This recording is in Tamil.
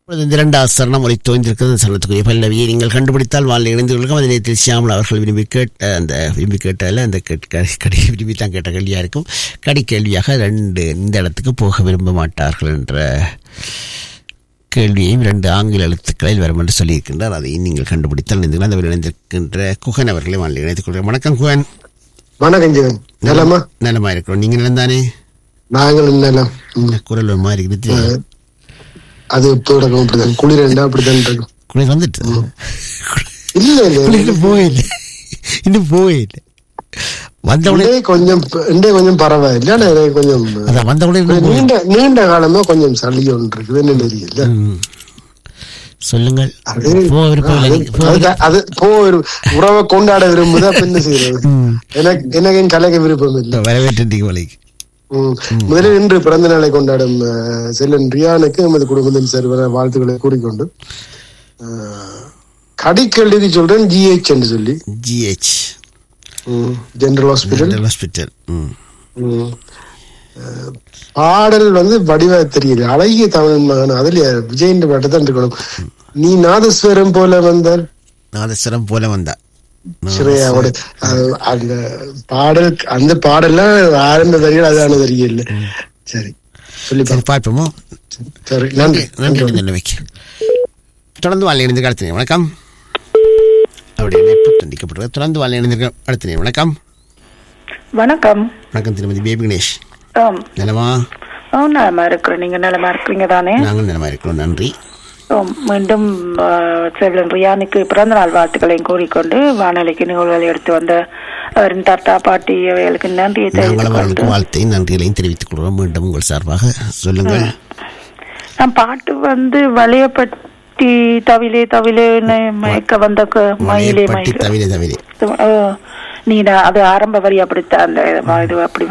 இப்பொழுது இந்த இரண்டாவது சரணம் ஒலி தோய்ந்திருக்கிறது சரணத்துக்குரிய பல்லவியை நீங்கள் கண்டுபிடித்தால் வாழ் இணைந்து கொள்ளும் அதே நேரத்தில் சியாமல் அவர்கள் விரும்பி கேட்ட அந்த விரும்பி கேட்டதில் அந்த கேட்- க- கடி விரும்பி தான் கேட்ட கேள்வியாக இருக்கும் கடி கேள்வியாக ரெண்டு இந்த இடத்துக்கு போக விரும்ப மாட்டார்கள் என்ற கேள்வியையும் இரண்டு ஆங்கில எழுத்துக்களில் வரும் என்று சொல்லியிருக்கின்றார் அதை நீங்கள் கண்டுபிடித்தால் இணைந்து அந்த இணைந்திருக்கின்ற குகன் அவர்களை வாழ் இணைத்துக் கொள்கிறேன் வணக்கம் குகன் வணக்கம் ஜெகன் நலமா நலமா இருக்கிறோம் நீங்கள் நிலந்தானே நாங்களும் நலம் ம். குரல் ஒரு மாதிரி இருக்குது அது இப்போ நடக்கும் அப்படிதான் குளிர் இருந்தா அப்படித்தான் இருக்கும் குளிர் வந்துட்டு இல்ல இல்ல இன்னும் போயில்லை இன்னும் போயில்லை வந்தவுடனே இண்டே கொஞ்சம் இண்டே கொஞ்சம் பரவாயில்ல ஆனா எனக்கு கொஞ்சம் அதான் வந்தவுடனே இன்னும் போயில்லை. நீண்ட நீண்ட காலமா கொஞ்சம் சளி ஒன்று இருக்குது என்ன தெரியல ம். சொல்லுங்கள் அது போக விருப்பம் இல்லை அது- நீங்க. போக அது- அது போ ஒரு உறவை கொண்டாட விரும்புதா அப்ப என்ன செய்யறது எனக்கு எனக்கு என் கலைக்க விருப்பம் இல்லை விருப்பம். வரவேற்று வலைக்கு ம். முதலில் இன்று பிறந்த நாளை கொண்டாடும் அஹ், செல்லன் ரியானுக்கு நமது குடும்பத்தின் சேர்வர வாழ்த்துக்களை கூறிக்கொண்டு அஹ், கடிக்கல்லுக்கு சொல்றேன் ஜிஹெச் என்று சொல்லி ஜிஹெச் ஜெனரல் ஹாஸ்பிட்டல் ஹாஸ்பிட்டல் ம் ம். அஹ், பாடல் வந்து வடிவா தெரியல அழகிய தமிழ் மகன் அதுல விஜயின் பாட்டு தான் இருக்கணும் நீ நாதஸ்வரம் போல வந்தால் நாதஸ்வரம் போல வந்தா ஸ்ரேயாவோட அஹ், அந்த பாடல் அந்த பாடல்லாம் ஆரம்ப வரிகள் அதான தெரியல சரி சொல்லி சரி பார்ப்போமோ சரி நன்றி நன்றி நிலைமைக்கு தொடர்ந்து வாழ் இணைந்து அடுத்த வணக்கம் அவருடைய இணைப்பு துண்டிக்கப்பட்டது தொடர்ந்து வாழ் இணைந்திருக்க அடுத்த நேரம் வணக்கம் வணக்கம் வணக்கம் திருமதி பேபி கணேஷ் ஆம் நிலமா ஆ நலமா இருக்கிறோம் நீங்க நலமா இருக்கிறீங்க தானே நாங்கள் நிலமா இருக்கிறோம் நன்றி ஆம், மீண்டும் ஆ, செல்வன் ரியானுக்கு பிறந்த நாள் வாழ்த்துக்களையும் கூறிக்கொண்டு வானொலிக்கு நிகழ்வுகளை எடுத்து வந்த அவரின் தாத்தா பாட்டி அவைகளுக்கு நன்றியை நாங்கள் தெரிவித்துக் கொண்டு அவர்களுக்கு வாழ்த்தையும் நன்றிகளையும் தெரிவித்துக் கொள்கிறோம் மீண்டும் உங்கள் சார்பாக சொல்லுங்கள் நான் பாட்டு வந்து வளையப்பட்டி தவிலே தவிலே மயக்க வந்த க- மயிலே பட்டி மயிலே தவிர தவிர ஆ, நீ நான் அது ஆரம்ப வரி அப்படித்தான் அந்த இது அப்படி